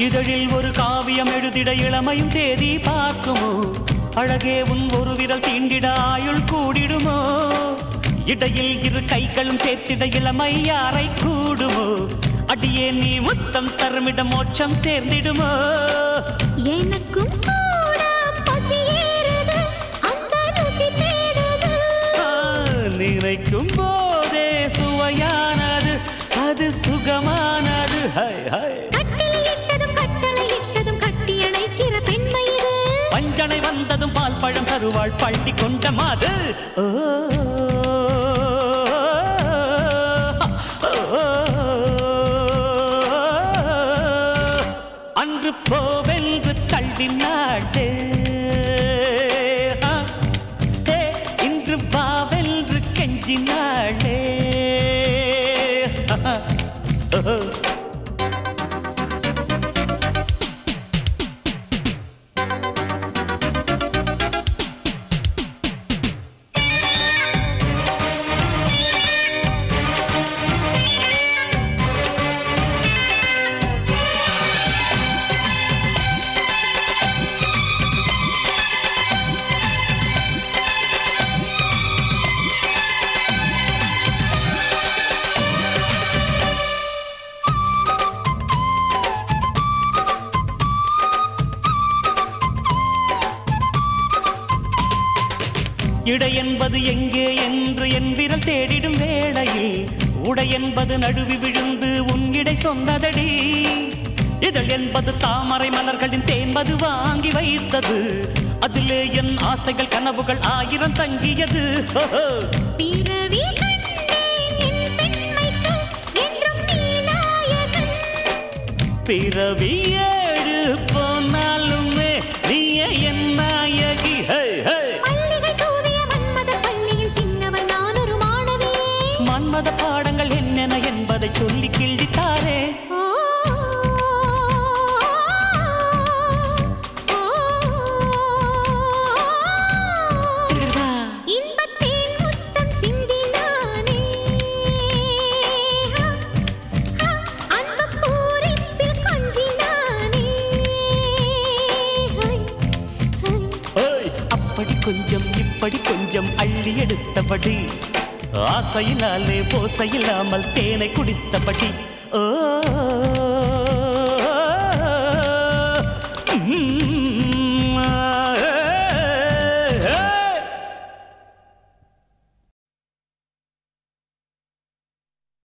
இதழில் ஒரு காவியம் எழுதிட இளமையும் தேதி பார்க்குமோ அழகே உன் ஒரு விரல் தீண்டிட ஆயுள் கூடிடுமோ இடையில் இரு கைகளும் சேர்த்திட இளமை யாரை கூடுமோ அடியே நீ முத்தம் தருமிட மோட்சம் சேர்ந்திடுமோ எனக்கும் கூட பசியேறுது அந்த ருசி தேடுது ஆ, நினைக்கும் போதே சுவையானது அது சுகமானது ஹை ஹை கட்டில் இட்டதும் கட்டளை இட்டதும் கட்டி அணைக்கிற பெண்மை இது பஞ்சனை வந்ததும் பால் பழம் தருவாள் பள்ளி கொண்ட மாது ஓ, அன்று போவென்று தள்ளினாட்டே இன்று வாவென்று கெஞ்சினாளே ஓ இடை என்பது எங்கே என்று என் விரல் தேடிடும் வேளையில் உடை என்பது நடுவி விழுந்து உன்னிடை சொன்னதடி இதழ் என்பது தாமரை மலர்களின் தேன்பது வாங்கி வைத்தது அதிலே என் ஆசைகள் கனவுகள் ஆயிரம் தங்கியது ஹோஹோ. பிறவி கண்டேன் என் பெண்மைக்கு என்றும் நீ நாயகன் பிறவி ஏடு போனாலுமே நீயே என் நாயகி ஹே, ஹே. மல்லிகை தூவிய மன்மத பள்ளியில் சின்னவன் நான் ஒரு மாணவி மன்மத பாடங்கள் என்னென்ன என்பதை சொல்லி கிள்ளித்தாரே ஓ, ஓ, இன்பத்தேன் முத்தம் சிந்தினானே அன்புப் பூரிப்பில் கொஞ்சினானே ஹை, ஹை. ஓய், அப்படி கொஞ்சம் இப்படி கொஞ்சம் அள்ளி எடுத்தபடி ஆசையினாலே போசையில்லாமல் தேனை குடித்தபடி ஓ